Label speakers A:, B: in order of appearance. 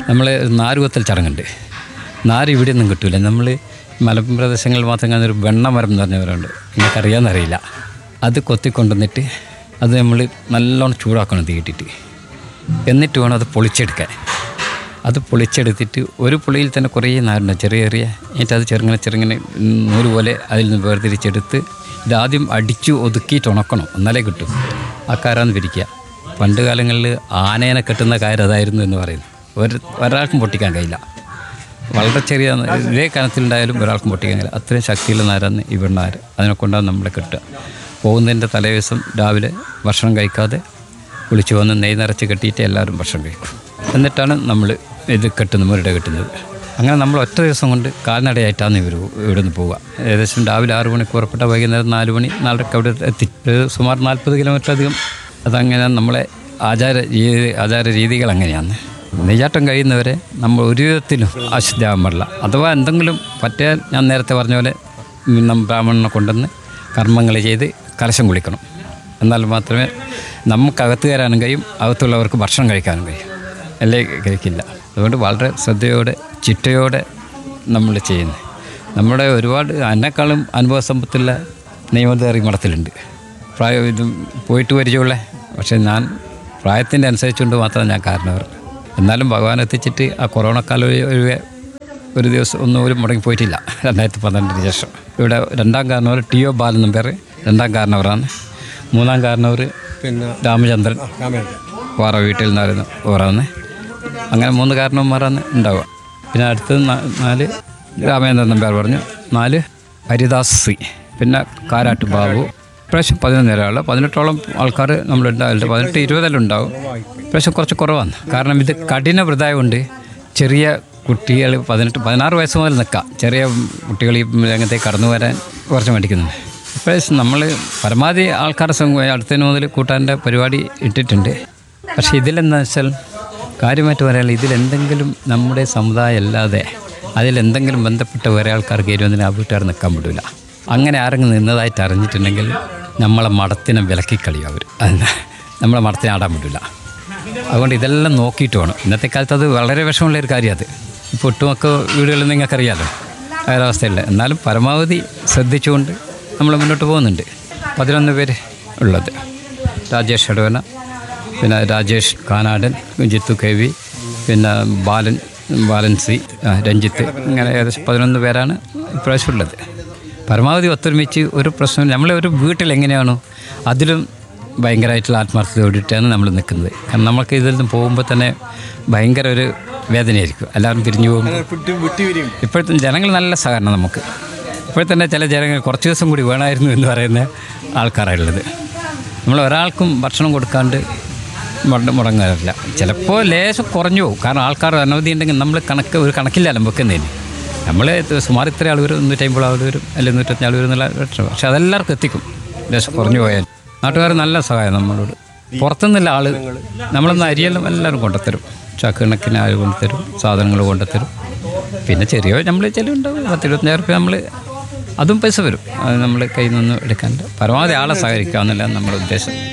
A: നമ്മൾ നാരുകൊത്തൽ ചടങ്ങുണ്ട് നാര് ഇവിടെ ഒന്നും കിട്ടൂല നമ്മൾ മലമ്പ്രദേശങ്ങളിൽ മാത്രം കാണുന്ന ഒരു വെണ്ണമരം എന്ന് പറഞ്ഞവരുണ്ട് നിങ്ങൾക്ക് അറിയാമെന്നറിയില്ല അത് കൊത്തിക്കൊണ്ടുവന്നിട്ട് അത് നമ്മൾ നല്ലോണം ചൂടാക്കണം തീയിട്ടിട്ട് എന്നിട്ട് വേണം അത് പൊളിച്ചെടുക്കാൻ അത് പൊളിച്ചെടുത്തിട്ട് ഒരു പുളിയിൽ തന്നെ കുറേ നാരുണ്ട് ചെറിയ ചെറിയ എന്നിട്ട് അത് ചെറുങ്ങനെ ചെറുങ്ങനെ നൂല് പോലെ അതിൽ നിന്ന് വേർതിരിച്ചെടുത്ത് ഇതാദ്യം അടിച്ചു ഒതുക്കിയിട്ട് ഉണക്കണം എന്നാലേ കിട്ടും ആ കാരാന്ന് പിരിക്കുക പണ്ട് കാലങ്ങളിൽ ആനേനെ കെട്ടുന്ന കാര്യം അതായിരുന്നു എന്ന് പറയുന്നു ഒരു ഒരാൾക്കും പൊട്ടിക്കാൻ കഴിയില്ല വളരെ ചെറിയ ഇതേ കനത്തിലുണ്ടായാലും ഒരാൾക്കും പൊട്ടിക്കാൻ കഴിയില്ല അത്രയും ശക്തിയുള്ള നാരാന്ന് ഈ വെണ്ണാര് അതിനെ കൊണ്ടാണ് നമ്മളെ കെട്ടുക പോകുന്നതിൻ്റെ തലേദിവസം രാവിലെ ഭക്ഷണം കഴിക്കാതെ കുളിച്ച് വന്ന് നെയ് നിറച്ച് കെട്ടിയിട്ട് എല്ലാവരും ഭക്ഷണം കഴിക്കും എന്നിട്ടാണ് നമ്മൾ ഇത് കെട്ടുന്നത് മുരട കെട്ടുന്നത് അങ്ങനെ നമ്മൾ ഒറ്റ ദിവസം കൊണ്ട് കാൽനടയായിട്ടാണ് ഇവർ ഇവിടെ നിന്ന് പോവുക ഏകദേശം രാവിലെ ആറ് മണിക്ക് പുറപ്പെട്ട വൈകുന്നേരം നാല് മണി നാലരക്ക് അവിടെ എത്തി ഒരു സുമാർ നാൽപ്പത് കിലോമീറ്റർ അധികം അതങ്ങനെ നമ്മളെ ആചാര രീതി ആചാര രീതികൾ അങ്ങനെയാണ് നെയ്യാട്ടം കഴിയുന്നവരെ നമ്മൾ ഒരു വിധത്തിലും അശുദ്ധാകാൻ പാടില്ല അഥവാ എന്തെങ്കിലും പറ്റിയാൽ ഞാൻ നേരത്തെ പറഞ്ഞ പോലെ നമ്മൾ ബ്രാഹ്മണനെ കൊണ്ടുവന്ന് കർമ്മങ്ങൾ ചെയ്ത് കലശം കുളിക്കണം എന്നാൽ മാത്രമേ നമുക്കകത്ത് കയറാനും കഴിയും അകത്തുള്ളവർക്ക് ഭക്ഷണം കഴിക്കാനും കഴിയും അല്ലേ കഴിക്കില്ല അതുകൊണ്ട് വളരെ ശ്രദ്ധയോടെ ചിട്ടയോടെ നമ്മൾ ചെയ്യുന്നത് നമ്മുടെ ഒരുപാട് എന്നെക്കാളും അനുഭവ സമ്പത്തുള്ള നിയമധാരി മഠത്തിലുണ്ട് പ്രായം ഇത് പോയിട്ട് പരിചയമുള്ള പക്ഷേ ഞാൻ പ്രായത്തിൻ്റെ അനുസരിച്ചുകൊണ്ട് മാത്രം ഞാൻ കാരണവർ എന്നാലും ഭഗവാൻ എത്തിച്ചിട്ട് ആ കൊറോണ കാലം ഒഴികെ ഒരു ദിവസം ഒന്നും ഒരു മുടങ്ങി പോയിട്ടില്ല രണ്ടായിരത്തി പന്ത്രണ്ടിന് ശേഷം ഇവിടെ രണ്ടാം കാരണവർ ടി ഒ ബാലൻ എന്നും പേര് രണ്ടാം കാരണവരാണ് മൂന്നാം കാരണവർ
B: പിന്നെ
A: രാമചന്ദ്രൻ
B: രാമേന്ദ്രൻ
A: വേറെ വീട്ടിൽ നിന്നായിരുന്നു ഓറാന്ന് അങ്ങനെ മൂന്ന് കാരണവന്മാരാണ് ഉണ്ടാവുക പിന്നെ അടുത്തത് നാ- നാല് രാമേന്ദ്രൻ നമ്പ്യാർ പറഞ്ഞു നാല് ഹരിദാസ് സി പിന്നെ കാരാട്ട് ബാബു ഇപ്രാവശ്യം പതിനൊന്ന് ഒരാൾ പതിനെട്ടോളം ആൾക്കാർ നമ്മളുണ്ടാവില്ല പതിനെട്ട് ഇരുപതെല്ലാം ഉണ്ടാവും ഇപ്രാവശ്യം കുറച്ച് കുറവാണ് കാരണം ഇത് കഠിന വൃതായതുകൊണ്ട് ചെറിയ കുട്ടികൾ പതിനെട്ട് പതിനാറ് വയസ്സ് മുതൽ നിൽക്കാം ചെറിയ കുട്ടികൾ ഈ രംഗത്തേക്ക് കടന്നു വരാൻ കുറച്ച് മടിക്കുന്നുണ്ട് ഇപ്രാവശ്യം നമ്മൾ പരമാവധി ആൾക്കാരുടെ സംഘം അടുത്തതിന് മുതൽ കൂട്ടാൻ്റെ പരിപാടി ഇട്ടിട്ടുണ്ട് പക്ഷേ ഇതിലെന്താ വെച്ചാൽ കാര്യമായിട്ട് പറയാനുള്ള ഇതിലെന്തെങ്കിലും നമ്മുടെ സമുദായം അല്ലാതെ അതിലെന്തെങ്കിലും ബന്ധപ്പെട്ട വേറെ ആൾക്കാർ കയറുന്നതിന് ആ വീട്ടുകാർ നിൽക്കാൻ പറ്റില്ല അങ്ങനെ ആരെങ്കിലും നിന്നതായിട്ട് അറിഞ്ഞിട്ടുണ്ടെങ്കിൽ നമ്മളെ മഠത്തിനെ വിലക്കിക്കളിയും അവർ നമ്മളെ മഠത്തിനെ ആടാൻ പറ്റില്ല അതുകൊണ്ട് ഇതെല്ലാം നോക്കിയിട്ട് വേണം ഇന്നത്തെ കാലത്ത് അത് വളരെ വിഷമമുള്ള ഒരു കാര്യം അത് ഇപ്പോൾ ഒട്ടുമൊക്കെ വീടുകളിൽ നിങ്ങൾക്കറിയാലോ ആ ഒരവസ്ഥയില്ല എന്നാലും പരമാവധി ശ്രദ്ധിച്ചുകൊണ്ട് നമ്മൾ മുന്നോട്ട് പോകുന്നുണ്ട് പതിനൊന്ന് പേര് ഉള്ളത് രാജേഷ് എടവന പിന്നെ രാജേഷ് കാനാടൻ ജിത്തു കെ വി പിന്നെ ബാലൻ ബാലൻ സി ആ, രഞ്ജിത്ത് ഇങ്ങനെ ഏകദേശം പതിനൊന്ന് പേരാണ് ഇപ്രാവശ്യം ഉള്ളത് പരമാവധി ഒത്തൊരുമിച്ച് ഒരു പ്രശ്നം നമ്മളെ ഒരു വീട്ടിൽ എങ്ങനെയാണോ അതിലും ഭയങ്കരമായിട്ടുള്ള ആത്മാർത്ഥതയോടിയിട്ടാണ് നമ്മൾ നിൽക്കുന്നത് കാരണം നമുക്ക് ഇതിൽ നിന്ന് പോകുമ്പോൾ തന്നെ ഭയങ്കര ഒരു വേദനയായിരിക്കും എല്ലാവരും പിരിഞ്ഞു പോകും
B: വിട്ട് വിട്ടുപിരിയും
A: ഇപ്പോഴത്തെ ജനങ്ങൾ നല്ല സഹകരണം നമുക്ക് ഇപ്പോൾ തന്നെ ചില ജനങ്ങൾ കുറച്ച് ദിവസം കൂടി വേണമായിരുന്നു എന്ന് പറയുന്ന ആൾക്കാരാണുള്ളത് നമ്മൾ ഒരാൾക്കും ഭക്ഷണം കൊടുക്കാണ്ട് മുട- മുടങ്ങാറില്ല ചിലപ്പോൾ ലേശം കുറഞ്ഞു പോകും കാരണം ആൾക്കാർ അനവധി ഉണ്ടെങ്കിൽ നമ്മൾ കണക്ക് ഒരു കണക്കില്ലല്ലോ വെക്കുന്നതിന് നമ്മൾ സുമാർ ഇത്ര ആൾ വരും നൂറ്റമ്പത് ആൾ വരും അല്ലെങ്കിൽ നൂറ്റഞ്ച് ആൾ വരും എന്നുള്ള ലക്ഷണം പക്ഷെ അതെല്ലാവർക്കും എത്തിക്കും ലേശം കുറഞ്ഞു പോയാൽ നാട്ടുകാർ നല്ല സഹായം നമ്മളോട് പുറത്തുനിന്നുള്ള ആൾ നമ്മളൊന്ന് അരിയെല്ലാം എല്ലാവരും കൊണ്ടുത്തരും ചാക്ക് കണക്കിന് ആൾ കൊണ്ടുത്തരും സാധനങ്ങൾ കൊണ്ടുത്തരും പിന്നെ ചെറിയ നമ്മൾ ചിലവുണ്ടാവും പത്ത് ഇരുപത്തഞ്ചായിരം റുപ്യ നമ്മൾ അതും പൈസ വരും അത് നമ്മൾ കയ്യിൽ നിന്ന് എടുക്കാണ്ട് പരമാവധി ആളെ സഹകരിക്കുക എന്നല്ല നമ്മുടെ ഉദ്ദേശം